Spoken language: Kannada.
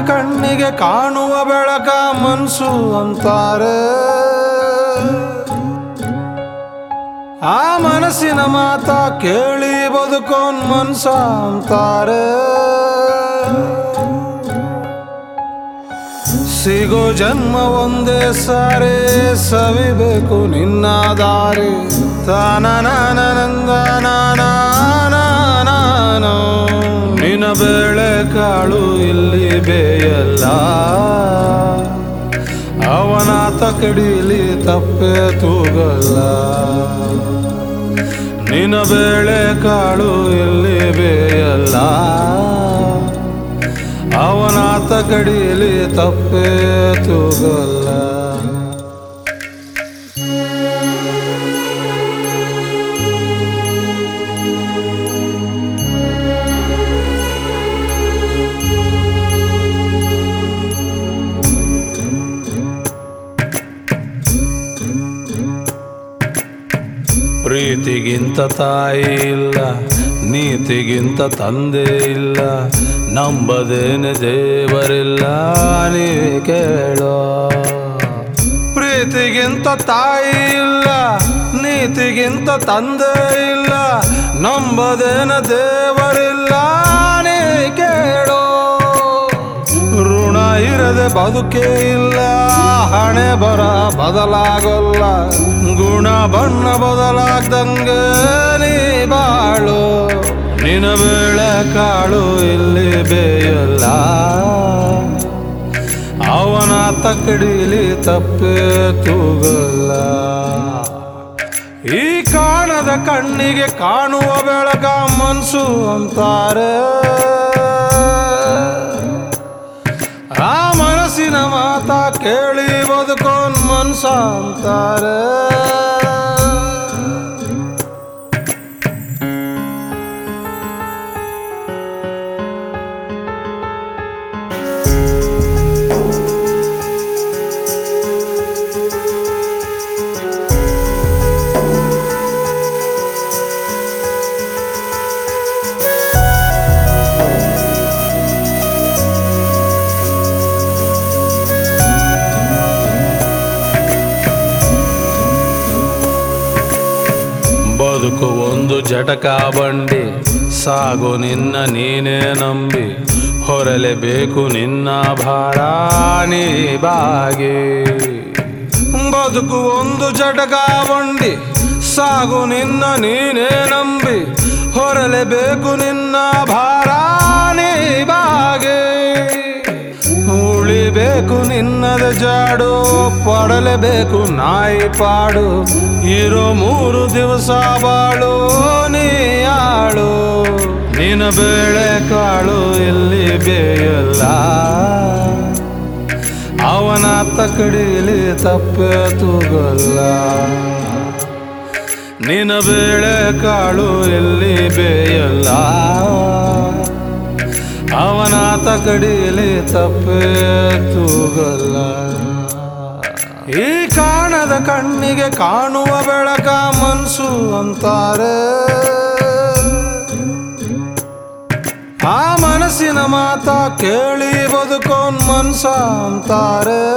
ಕಣ್ಣಿಗೆ ಕಾಣುವ ಬೆಳಕ ಮನ್ಸು ಅಂತಾರೆ ಆ ಮನಸ್ಸಿನ ಮಾತ ಕೇಳಿ ಬದುಕೋನ್ ಮನ್ಸ ಅಂತಾರೆ ಸಿಗೋ ಜನ್ಮ ಒಂದೇ ಸಾರಿ ಸವಿಬೇಕು ನಿನ್ನ ದಾರಿ ತಾನನನನಂದ ನಾನೋ ನಿನ್ನ ಬೇಳೆ ಕಾಳು ಇಲ್ಲಿ ಬೇಯಲ್ಲ ಅವನ ತಕಡಿಲಿ ತಪ್ಪೆ ತೂಗಲ್ಲ ನಿನ್ನ ಬೇಳೆ ಕಾಳು ಇಲ್ಲಿ ಬೇಯಲ್ಲ ಅವನ ತಕಡಿಲಿ ತಪ್ಪೆ ತೂಗಲ್ಲ ಪ್ರೀತಿಗಿಂತ ತಾಯಿ ಇಲ್ಲ ನೀತಿಗಿಂತ ತಂದೆ ಇಲ್ಲ ನಂಬದೇನೆ ದೇವರಿಲ್ಲ ನೀ ಕೇಳೋ ಪ್ರೀತಿಗಿಂತ ತಾಯಿ ಇಲ್ಲ ನೀತಿಗಿಂತ ತಂದೆ ಇಲ್ಲ ನಂಬದೇನ ದೇವರಿಲ್ಲ ನೀ ಕೇಳೋ ಋಣ ಇರದೆ ಬದುಕೇ ಇಲ್ಲ ಹಣೆ ಬರ ಬದಲಾಗಲ್ಲ ಗುಣ ಬಣ್ಣ ಬದಲಾಗ್ದಂಗೆ ನೀ ಬಾಳು ನಿನ ಬೇಳೆ ಕಾಳು ಇಲ್ಲಿ ಬೇಯಲ್ಲ ಅವನ ತಕಡಿಲಿ ತಪ್ಪೆ ತೂಗಲ್ಲ ಈ ಕಾಣದ ಕಣ್ಣಿಗೆ ಕಾಣುವ ಬೆಳಕ ಮನ್ಸು ಅಂತಾರೆ ಆ ಮನಸ್ಸಿನ ಮಾತ ಕೇಳಿ ಬದುಕೋನ್ ಮನ್ಸ ಅಂತಾರೆ ಬದುಕು ಒಂದು ಜಟಕ ಬಂಡಿ ಸಾಗು ನಿನ್ನ ನೀನೇ ನಂಬಿ ಹೊರಲೇಬೇಕು ನಿನ್ನ ಭಾರ ನೀ ಬಾಗಿ ಬದುಕು ಒಂದು ಜಟಕ ಬಂಡಿ ಸಾಗು ನಿನ್ನ ನೀನೇ ನಂಬಿ ಹೊರಲೇಬೇಕು ನಿನ್ನ ಭಾರ ನೀ ಬಾಗೆ ಉಳಿಬೇಕು ನಿನ್ನದ ಜಾಡು ಪಡಲೇಬೇಕು ನಾಯಿ ಪಾಡು ಇರೋ ಮೂರು ದಿವಸ ಬಾಳು ನೀ ಆಳು ನಿನ್ನ ಬೇಳೆ ಕಾಳು ಇಲ್ಲಿ ಬೇಯಲ್ಲ ಅವನ ತಕಡಿಲಿ ತಪ್ಪೆ ತೂಗಲ್ಲ ನಿನ್ನ ಬೇಳೆ ಕಾಳು ಎಲ್ಲಿ ಬೇಯಲ್ಲ ಅವನ ತಕಡಿಲಿ ತಪ್ಪೆ ತೂಗಲ್ಲ ಈ ಕಾಣದ ಕಣ್ಣಿಗೆ ಕಾಣುವ ಬೆಳಕ ಮನ್ಸು ಅಂತಾರೆ ಆ ಮನಸ್ಸಿನ ಮಾತ ಕೇಳಿ ಬದುಕೋನ್ ಮನ್ಸ ಅಂತಾರೆ